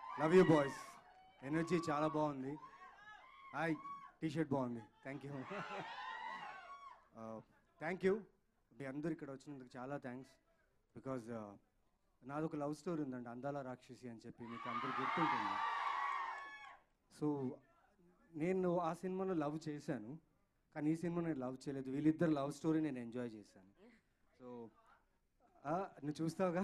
love you boys energy చాలా బాగుంది hi T shirt బాగుంది థ్యాంక్ యూ థ్యాంక్ యూ మీ అందరు ఇక్కడ వచ్చినందుకు చాలా థ్యాంక్స్ బికాజ్ నాదొక లవ్ స్టోరీ ఉందండి అందాల రాక్షసి అని చెప్పి మీకు అందరు గుర్తుంటుంది సో నేను ఆ సినిమాలో లవ్ చేశాను కానీ ఈ సినిమా నేను లవ్ చేయలేదు వీళ్ళిద్దరు లవ్ స్టోరీ నేను ఎంజాయ్ చేశాను సో నువ్వు చూస్తావుగా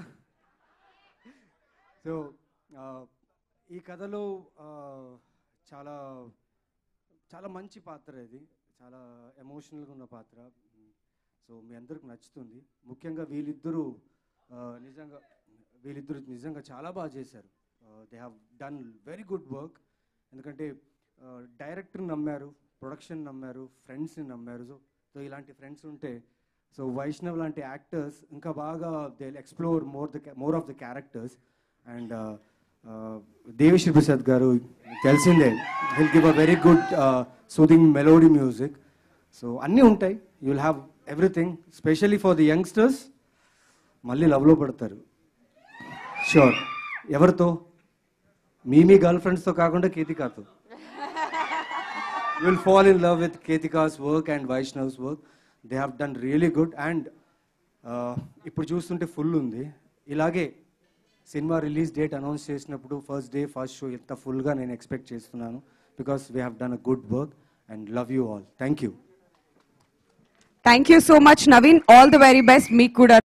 సో ఈ కథలో ఆ, చాలా చాలా మంచి పాత్ర ఇది చాలా ఎమోషనల్గా ఉన్న పాత్ర సో మీ అందరికి నచ్చుతుంది ముఖ్యంగా వీళ్ళిద్దరూ ఆ, నిజంగా వీళ్ళిద్దరు నిజంగా చాలా బాగా చేశారు they have done very good work ఎందుకంటే డైరెక్టర్ నమ్మారు ప్రొడక్షన్ నమ్మారు ఫ్రెండ్స్ని నమ్మారు సో సో ఇలాంటి ఫ్రెండ్స్ ఉంటే సో వైష్ణవ్ లాంటి యాక్టర్స్ ఇంకా బాగా they explore more the more of the characters and Devi Sri Prasad గారు మీకు తెలిసిందే will give a very good soothing melody music so అన్నీ ఉంటాయి you will have everything specially for the youngsters మళ్ళీ లవ్లో పడతారు షూర్ ఎవరితో మీ మీ గర్ల్ ఫ్రెండ్స్తో కాకుండా కేతికాతో you will fall in love with Ketika's work and Vaishnav's work they have done really good and ఇప్పుడు చూస్తుంటే ఫుల్ ఉంది ఇలాగే సినిమా రిలీజ్ డేట్ అనౌన్స్ చేసినప్పుడు ఫస్ట్ డే ఫస్ట్ షో ఎంత ఫుల్గా నేను ఎక్స్పెక్ట్ చేస్తున్నాను because we have done a good work and love you all thank you thank you so much Naveen all the very best మీకు కూడా